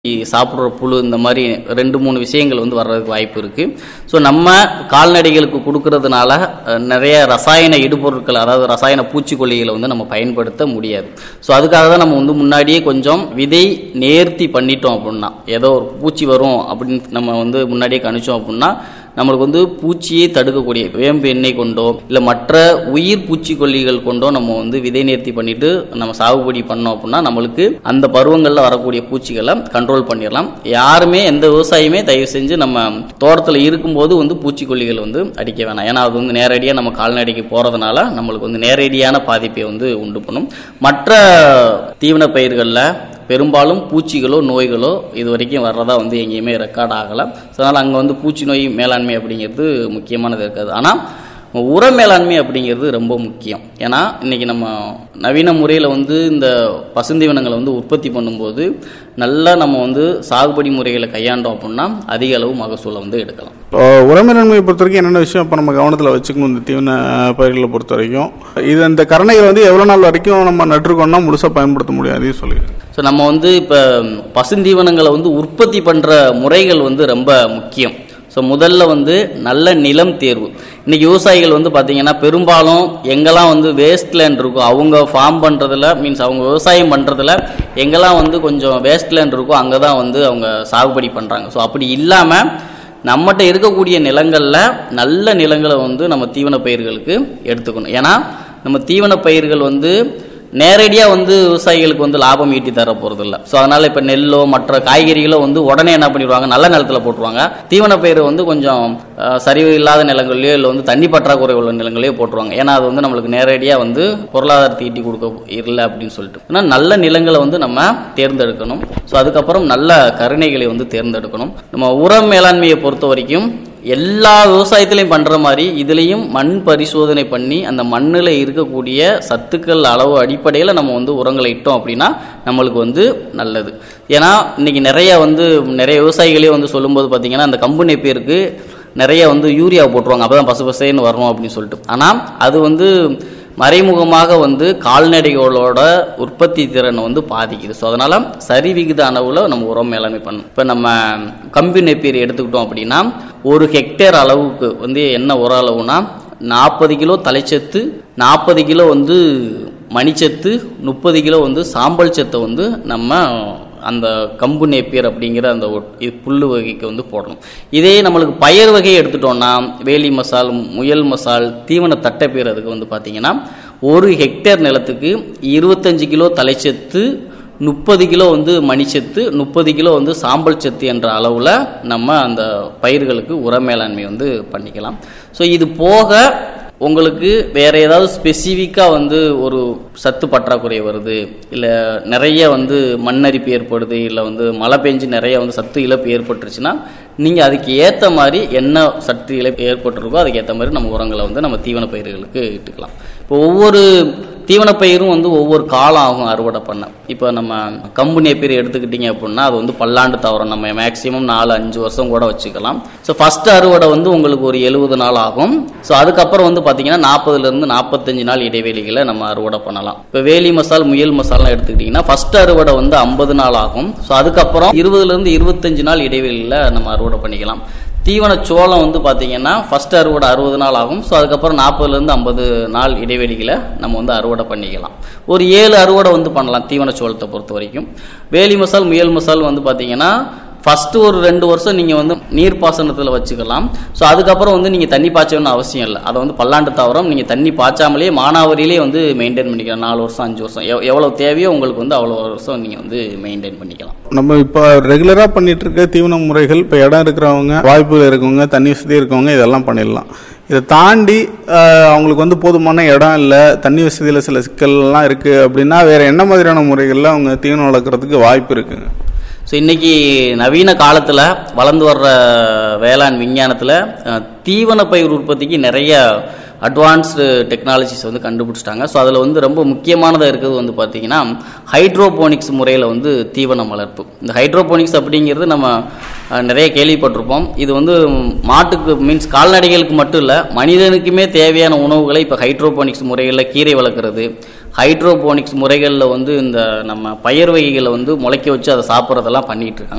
சாப்பிட்ற புழு இந்த மாதிரி ரெண்டு மூணு விஷயங்கள் வந்து வர்றதுக்கு வாய்ப்பு இருக்கு ஸோ நம்ம கால்நடைகளுக்கு கொடுக்கறதுனால அஹ், நிறைய ரசாயன இடுபொருட்கள் அதாவது ரசாயன பூச்சிக்கொல்லிகளை வந்து நம்ம பயன்படுத்த முடியாது ஸோ அதுக்காக தான் நம்ம வந்து முன்னாடியே கொஞ்சம் விதை நேர்த்தி பண்ணிட்டோம் அப்படின்னா ஏதோ ஒரு பூச்சி வரும் அப்படின்னு நம்ம வந்து முன்னாடியே கணிச்சோம் அப்படின்னா நம்மளுக்கு வந்து பூச்சியை தடுக்கக்கூடிய வேம்பு எண்ணெய் கொண்டோ இல்லை மற்ற உயிர் பூச்சிக்கொல்லிகள் கொண்டோ நம்ம வந்து விதை நேர்த்தி பண்ணிட்டு நம்ம சாகுபடி பண்ணோம் அப்படின்னா நம்மளுக்கு அந்த பருவங்களில் வரக்கூடிய பூச்சிகளை கண்ட்ரோல் பண்ணிடலாம் யாருமே எந்த விவசாயியுமே தயவு செஞ்சு நம்ம தோட்டத்தில் இருக்கும்போது வந்து பூச்சிக்கொல்லிகள் வந்து அடிக்க வேணாம் ஏன்னா அது வந்து நேரடியாக நம்ம கால்நடைக்கு போகிறதுனால நம்மளுக்கு வந்து நேரடியான பாதிப்பை வந்து உண்டு பண்ணும் மற்ற தீவன பயிர்களில் பெரும்பாலும் பூச்சிகளோ நோய்களோ இது வரைக்கும் வர்றதா வந்து எங்கேயுமே ரெக்கார்ட் ஆகலை ஸோ அதனால் அங்கே வந்து பூச்சி நோய் மேலாண்மை அப்படிங்கிறது முக்கியமானது இருக்காது ஆனால் உர மேலாண்மை அப்படிங்கிறது ரொம்ப முக்கியம் ஏன்னா இன்னைக்கு நம்ம நவீன முறையில் வந்து இந்த பசுந்தீவனங்களை வந்து உற்பத்தி பண்ணும்போது நல்லா நம்ம வந்து சாகுபடி முறைகளை கையாண்டோம் அப்படின்னா அதிக அளவு மகசூலை வந்து எடுக்கலாம் இப்போ உரமேலாண்மையை பொறுத்த வரைக்கும் என்னென்ன விஷயம் இப்போ நம்ம கவனத்தில் வச்சுக்கணும் இந்த தீவன பயிர்களை பொறுத்த வரைக்கும் இது இந்த கரணைகள் வந்து எவ்வளோ நாள் வரைக்கும் நம்ம நட்டுருக்கோம்னா முழுசாக பயன்படுத்த முடியும் அதையும் சொல்லிடுங்க ஸோ நம்ம வந்து இப்போ பசுந்தீவனங்களை வந்து உற்பத்தி பண்ணுற முறைகள் வந்து ரொம்ப முக்கியம் ஸோ முதல்ல வந்து நல்ல நிலம் தேர்வு இன்னைக்கு விவசாயிகள் வந்து பார்த்தீங்கன்னா பெரும்பாலும் எங்கெல்லாம் வந்து வேஸ்ட் லேண்ட் இருக்கோ அவங்க ஃபார்ம் பண்ணுறதுல மீன்ஸ் அவங்க விவசாயம் பண்ணுறதுல எங்கெல்லாம் வந்து கொஞ்சம் வேஸ்ட் லேண்ட் இருக்கோ அங்கே தான் வந்து அவங்க சாகுபடி பண்ணுறாங்க ஸோ அப்படி இல்லாமல் நம்மகிட்ட இருக்கக்கூடிய நிலங்களில் நல்ல நிலங்களை வந்து நம்ம தீவன பயிர்களுக்கு எடுத்துக்கணும் ஏன்னா நம்ம தீவன பயிர்கள் வந்து நேரடியாக வந்து விவசாயிகளுக்கு வந்து லாபம் ஈட்டி தர போகிறது இல்லை ஸோ அதனால் இப்போ நெல்லோ மற்ற காய்கறிகளோ வந்து உடனே என்ன பண்ணிடுவாங்க நல்ல நிலத்தில் போட்டுருவாங்க தீவன பயிர் வந்து கொஞ்சம் அஹ், சரிவு இல்லாத நிலங்கள்லையோ இல்லை வந்து தண்ணி பற்றாக்குறை உள்ள நிலங்களையோ போட்டுருவாங்க ஏன்னா அது வந்து நம்மளுக்கு நேரடியாக வந்து பொருளாதாரத்தை ஈட்டி கொடுக்க இல்லை அப்படின்னு சொல்லிட்டு ஆனால் நல்ல நிலங்களை வந்து நம்ம தேர்ந்தெடுக்கணும் ஸோ அதுக்கப்புறம் நல்ல கருணைகளை வந்து தேர்ந்தெடுக்கணும் நம்ம உரம் மேலாண்மையை பொறுத்த வரைக்கும் எல்லா விவசாயத்திலையும் பண்ற மாதிரி இதுலேயும் மண் பரிசோதனை பண்ணி அந்த மண்ணில் இருக்கக்கூடிய சத்துக்கள் அளவு அடிப்படையில் நம்ம வந்து உரங்களை இட்டோம் அப்படின்னா நம்மளுக்கு வந்து நல்லது ஏன்னா இன்னைக்கு நிறைய வந்து நிறைய விவசாயிகளே வந்து சொல்லும்போது பார்த்தீங்கன்னா அந்த கம்பெனி பேருக்கு நிறைய வந்து யூரியா போட்டுருவாங்க அப்பதான் பசு பசேன்னு வரணும் அப்படின்னு சொல்லிட்டு ஆனால் அது வந்து மறைமுகமாக வந்து கால்நடைகளோட உற்பத்தி திறனை வந்து பாதிக்குது ஸோ அதனால சரி விகித அளவில் நம்ம உரம் மேலாண்மை பண்ணணும் இப்போ நம்ம கம்பி நெப்பீர் எடுத்துக்கிட்டோம் அப்படின்னா ஒரு ஹெக்டேர் அளவுக்கு வந்து என்ன உர அளவுனா நாற்பது கிலோ தலைச்சத்து நாற்பது கிலோ வந்து மணிச்சத்து முப்பது கிலோ வந்து சாம்பல் சத்தை வந்து நம்ம அந்த கம்பு நேப்பியர் அப்படிங்கிற அந்த ஒட்- இது புல்லு வகைக்கு வந்து போடணும் இதே நம்மளுக்கு பயிர் வகையை எடுத்துட்டோம்னா வேலி மசால் முயல் மசால் தீவன தட்டைப்பயிர் அதுக்கு வந்து பார்த்தீங்கன்னா ஒரு ஹெக்டேர் நிலத்துக்கு இருபத்தஞ்சு கிலோ தலைச்சத்து முப்பது கிலோ வந்து மணிச்சத்து முப்பது கிலோ வந்து சாம்பல் சத்து என்ற அளவில் நம்ம அந்த பயிர்களுக்கு உர மேலாண்மை வந்து பண்ணிக்கலாம் ஸோ இது போக உங்களுக்கு வேற ஏதாவது ஸ்பெசிஃபிக்காக வந்து ஒரு சத்து பற்றாக்குறை வருது இல்லை நிறைய வந்து மண்ணரிப்பு ஏற்படுது இல்லை வந்து மழை பெஞ்சு நிறைய வந்து சத்து இழப்பு ஏற்பட்டுருச்சுன்னா நீங்கள் அதுக்கு ஏற்ற மாதிரி என்ன சத்து இழப்பு ஏற்பட்டிருக்கோ அதுக்கு ஏற்ற மாதிரி நம்ம உரங்களை வந்து நம்ம தீவன பயிர்களுக்கு இட்டுக்கலாம் இப்போ ஒவ்வொரு தீவன பயிரும் வந்து ஒவ்வொரு காலம் ஆகும் அறுவடை பண்ண இப்போ நம்ம கம்பு நேப்பியர் எடுத்துக்கிட்டீங்க அப்படின்னா அது வந்து பல்லாண்டு தவறம் நம்ம மேக்ஸிமம் நாலு அஞ்சு வருஷம் கூட வச்சுக்கலாம் ஸோ ஃபர்ஸ்ட் அறுவடை வந்து உங்களுக்கு ஒரு எழுபது நாள் ஆகும் ஸோ அதுக்கப்புறம் வந்து பார்த்தீங்கன்னா நாற்பதுலேருந்து நாற்பத்தஞ்சு நாள் இடைவெளிகளை நம்ம அறுவடை பண்ணலாம் இப்போ வேலி மசால் முயல் மசாலாம் எடுத்துக்கிட்டிங்கன்னா ஃபர்ஸ்ட் அறுவடை வந்து ஐம்பது நாள் ஆகும் ஸோ அதுக்கப்புறம் இருபதுலேருந்து இருபத்தஞ்சு நாள் இடைவெளியில் நம்ம அறுவடை பண்ணிக்கலாம் தீவன சோளம் வந்து பார்த்தீங்கன்னா ஃபர்ஸ்ட் அறுவடை அறுபது நாள் ஆகும் ஸோ அதுக்கப்புறம் நாற்பதுலேருந்து ஐம்பது நாள் இடைவெளிகளை நம்ம வந்து அறுவடை பண்ணிக்கலாம் ஒரு ஏழு அறுவடை வந்து பண்ணலாம் தீவன சோளத்தை பொறுத்த வரைக்கும் வேலி மசால் முயல் மசால் வந்து பார்த்தீங்கன்னா ஃபர்ஸ்ட் ஒரு ரெண்டு வருஷம் நீங்கள் வந்து நீர்ப்பாசனத்தில் வச்சுக்கலாம் ஸோ அதுக்கப்புறம் வந்து நீங்கள் தண்ணி பாய்ச்சணும்னு அவசியம் இல்லை அதை வந்து பல்லாண்டு தவறம் நீங்கள் தண்ணி பாய்ச்சாமலே மானாவரியிலே வந்து மெயின்டைன் பண்ணிக்கலாம் நாலு வருஷம் அஞ்சு வருஷம் எவ் எவ்வளோ தேவையோ உங்களுக்கு வந்து அவ்வளோ வருஷம் நீங்கள் வந்து மெயின்டைன் பண்ணிக்கலாம் நம்ம இப்போ ரெகுலராக பண்ணிட்டு இருக்க தீவன முறைகள் இப்போ இடம் இருக்கிறவங்க வாய்ப்புகள் இருக்கவங்க தண்ணி வசதி இருக்கவங்க இதெல்லாம் பண்ணிடலாம் இதை தாண்டி ஆஹ், அவங்களுக்கு வந்து போதுமான இடம் இல்லை தண்ணி வசதியில் சில சிக்கல்லாம் இருக்குது அப்படின்னா வேற என்ன மாதிரியான முறைகளில் அவங்க தீவனம் வளர்க்குறதுக்கு வாய்ப்பு இருக்குங்க ஸோ இன்னைக்கு நவீன காலத்தில் வளர்ந்து வர்ற வேளாண் விஞ்ஞானத்தில் அஹ், தீவன பயிர் உற்பத்திக்கு நிறைய அட்வான்ஸ்டு டெக்னாலஜிஸ் வந்து கண்டுபிடிச்சிட்டாங்க ஸோ அதில் வந்து ரொம்ப முக்கியமானதாக இருக்கிறது வந்து பார்த்தீங்கன்னா ஹைட்ரோபோனிக்ஸ் முறையில் வந்து தீவனம் வளர்ப்பு இந்த ஹைட்ரோபோனிக்ஸ் அப்படிங்கிறது நம்ம அஹ், நிறைய கேள்விப்பட்டிருப்போம் இது வந்து மாட்டுக்கு மீன்ஸ் கால்நடைகளுக்கு மட்டும் இல்லை மனிதனுக்குமே தேவையான உணவுகளை இப்போ ஹைட்ரோபோனிக்ஸ் முறைகளில் கீரை வளர்க்குறது ஹைட்ரோபோனிக்ஸ் முறைகளில் வந்து இந்த நம்ம பயிர் வகைகளை வந்து முளைக்க வச்சு அதை சாப்பிட்றதெல்லாம் பண்ணிட்டு இருக்காங்க